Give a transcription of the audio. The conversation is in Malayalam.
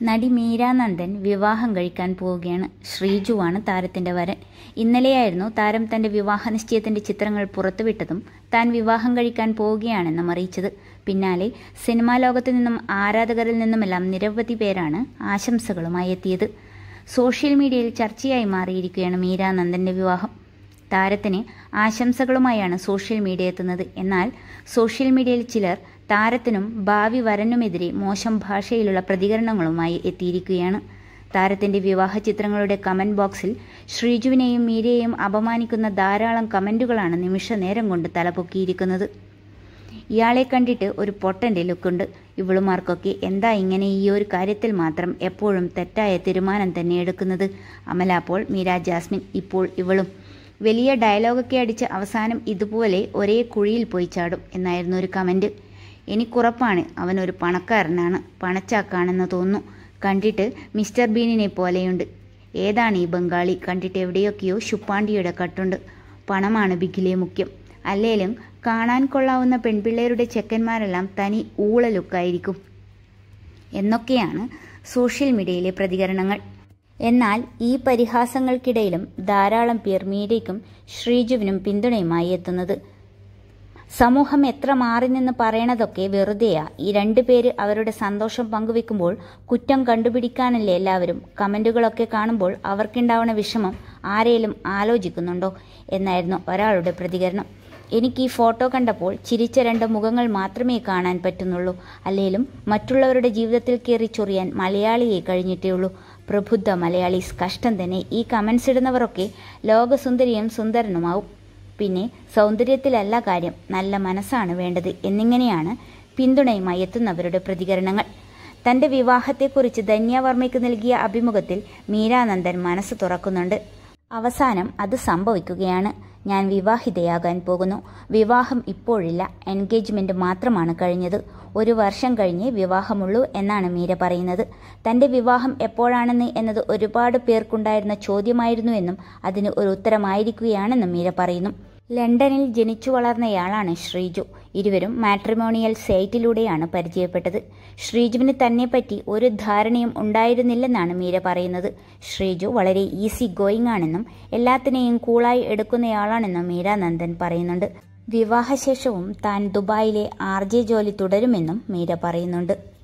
നടി മീരാനന്ദൻ വിവാഹം കഴിക്കാൻ പോവുകയാണ് ശ്രീജുവാണ് താരത്തിന്റെ വരൻ ഇന്നലെയായിരുന്നു താരം തന്റെ വിവാഹ നിശ്ചയത്തിന്റെ ചിത്രങ്ങൾ പുറത്തുവിട്ടതും താൻ വിവാഹം കഴിക്കാൻ പോവുകയാണെന്നും അറിയിച്ചത് പിന്നാലെ സിനിമാ ലോകത്തു നിന്നും ആരാധകരിൽ നിന്നുമെല്ലാം നിരവധി പേരാണ് ആശംസകളുമായി എത്തിയത് സോഷ്യൽ മീഡിയയിൽ ചർച്ചയായി മാറിയിരിക്കുകയാണ് മീരാനന്ദന്റെ വിവാഹം താരത്തിന് ആശംസകളുമായാണ് സോഷ്യൽ മീഡിയ എത്തുന്നത് എന്നാൽ സോഷ്യൽ മീഡിയയിൽ ചിലർ താരത്തിനും ഭാവി വരനുമെതിരെ മോശം ഭാഷയിലുള്ള പ്രതികരണങ്ങളുമായി എത്തിയിരിക്കുകയാണ് താരത്തിന്റെ വിവാഹ ചിത്രങ്ങളുടെ കമന്റ് ബോക്സിൽ ശ്രീജുവിനെയും മീരയെയും അപമാനിക്കുന്ന ധാരാളം കമന്റുകളാണ് നിമിഷ നേരം കൊണ്ട് തലപൊക്കിയിരിക്കുന്നത് ഇയാളെ കണ്ടിട്ട് ഒരു പൊട്ടന്റെ ലുക്കുണ്ട് ഇവളുമാർക്കൊക്കെ എന്താ ഇങ്ങനെ ഈ ഒരു കാര്യത്തിൽ മാത്രം എപ്പോഴും തെറ്റായ തീരുമാനം തന്നെ എടുക്കുന്നത് അമല അപ്പോൾ മീര ജാസ്മിൻ ഇപ്പോൾ ഇവളും വലിയ ഡയലോഗൊക്കെ അടിച്ച് അവസാനം ഇതുപോലെ ഒരേ കുഴിയിൽ പോയി ചാടും എന്നായിരുന്നു ഒരു കമന്റ് എനിക്കുറപ്പാണ് അവൻ ഒരു പണക്കാരനാണ് പണച്ചാക്കാണെന്ന് തോന്നുന്നു കണ്ടിട്ട് മിസ്റ്റർ ബീനിനെ പോലെയുണ്ട് ഏതാണ് ഈ ബംഗാളി കണ്ടിട്ട് എവിടെയൊക്കെയോ ശുപ്പാണ്ടിയുടെ കട്ടുണ്ട് പണമാണ് ബിഗിലെ മുഖ്യം അല്ലേലും കാണാൻ കൊള്ളാവുന്ന പെൺപിള്ളേരുടെ ചെക്കന്മാരെല്ലാം തനി ഊള ലുക്കായിരിക്കും എന്നൊക്കെയാണ് സോഷ്യൽ മീഡിയയിലെ പ്രതികരണങ്ങൾ എന്നാൽ ഈ പരിഹാസങ്ങൾക്കിടയിലും ധാരാളം പേർ മീരയ്ക്കും ശ്രീജുവിനും പിന്തുണയുമായി എത്തുന്നത് സമൂഹം എത്ര മാറി നിന്ന് പറയണതൊക്കെ വെറുതെയാ ഈ രണ്ടുപേര് അവരുടെ സന്തോഷം പങ്കുവെക്കുമ്പോൾ കുറ്റം കണ്ടുപിടിക്കാനല്ലേ എല്ലാവരും കമന്റുകളൊക്കെ കാണുമ്പോൾ അവർക്കുണ്ടാവുന്ന വിഷമം ആരേലും ആലോചിക്കുന്നുണ്ടോ എന്നായിരുന്നു ഒരാളുടെ പ്രതികരണം എനിക്ക് ഈ ഫോട്ടോ കണ്ടപ്പോൾ ചിരിച്ച രണ്ട് മുഖങ്ങൾ മാത്രമേ കാണാൻ പറ്റുന്നുള്ളൂ അല്ലേലും മറ്റുള്ളവരുടെ ജീവിതത്തിൽ കയറി ചൊറിയാൻ മലയാളിയെ കഴിഞ്ഞിട്ടേ ഉള്ളൂ പ്രബുദ്ധ മലയാളീസ് കഷ്ടം തന്നെ ഈ കമൻസ് ഇടുന്നവരൊക്കെ ലോകസുന്ദരിയും സുന്ദരനുമാവും പിന്നെ സൗന്ദര്യത്തിലല്ല കാര്യം നല്ല മനസ്സാണ് വേണ്ടത് എന്നിങ്ങനെയാണ് പിന്തുണയുമായി എത്തുന്നവരുടെ പ്രതികരണങ്ങൾ തന്റെ വിവാഹത്തെക്കുറിച്ച് ധന്യവർമ്മയ്ക്ക് നൽകിയ അഭിമുഖത്തിൽ മീരാനന്ദൻ മനസ്സ് തുറക്കുന്നുണ്ട് അവസാനം അത് സംഭവിക്കുകയാണ് ഞാൻ വിവാഹിതയാകാൻ പോകുന്നു വിവാഹം ഇപ്പോഴില്ല എൻഗേജ്മെന്റ് മാത്രമാണ് കഴിഞ്ഞത് ഒരു വർഷം കഴിഞ്ഞ് വിവാഹമുള്ളൂ എന്നാണ് മീര പറയുന്നത് തന്റെ വിവാഹം എപ്പോഴാണെന്ന് എന്നത് ഒരുപാട് പേർക്കുണ്ടായിരുന്ന ചോദ്യമായിരുന്നു എന്നും അതിന് ഒരു ഉത്തരമായിരിക്കുകയാണെന്നും മീര പറയുന്നു ലണ്ടനിൽ ജനിച്ചു വളർന്നയാളാണ് ശ്രീജു ഇരുവരും മാട്രിമോണിയൽ സൈറ്റിലൂടെയാണ് പരിചയപ്പെട്ടത് ശ്രീജുവിന് തന്നെപ്പറ്റി ഒരു ധാരണയും ഉണ്ടായിരുന്നില്ലെന്നാണ് മീര പറയുന്നത് ശ്രീജു വളരെ ഈസി ഗോയിങ് ആണെന്നും എല്ലാത്തിനെയും കൂളായി എടുക്കുന്നയാളാണെന്നും മീര നന്ദൻ പറയുന്നുണ്ട് വിവാഹശേഷവും താൻ ദുബായിലെ ആർ ജെ ജോലി തുടരുമെന്നും മീര പറയുന്നുണ്ട്